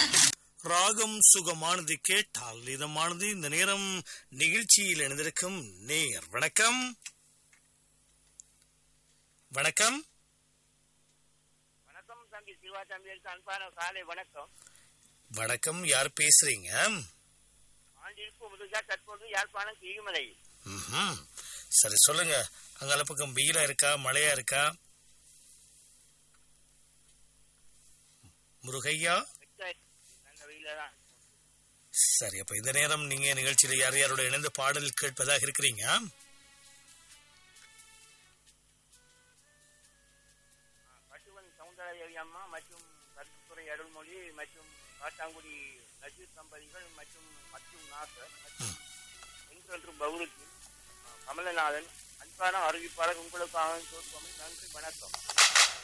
ராகம் சுகமானது கேட்டால் இதமானது இந்த நேரம் நிகழ்ச்சியில் இணைந்திருக்கும் நேர் வணக்கம் வணக்கம் வணக்கம் தம்பி சிவா தம்பியருக்கு அன்பான காலை வணக்கம் வணக்கம் யார் பேசுறீங்க ஆண்டிற்கு முதுகா தற்போது யாழ்ப்பாணம் கீழ்மலை ம்ஹும். சரி சொல்லுங்க அங்கால பக்கம் வெயிலா இருக்கா மழையா இருக்கா முருகையா நல்ல வெயில தான் சரி அப்ப இந்த நேரம் நீங்க நிகழ்ச்சியில யார் யாரோட இணைந்து பாடல் கேட்பதாக இருக்கிறீங்க பசுவன் சவுந்தரதேவி அம்மா மற்றும் கருத்துத்துறை அருள்மொழி மற்றும் காட்டாங்குடி நஜீர் தம்பதிகள் மற்றும் மற்றும் நாசர் மற்றும் எங்கொன்று பௌருக்கு கமலநாதன் அன்பான அறிவிப்பாளர் உங்களுக்காக நன்றி வணக்கம்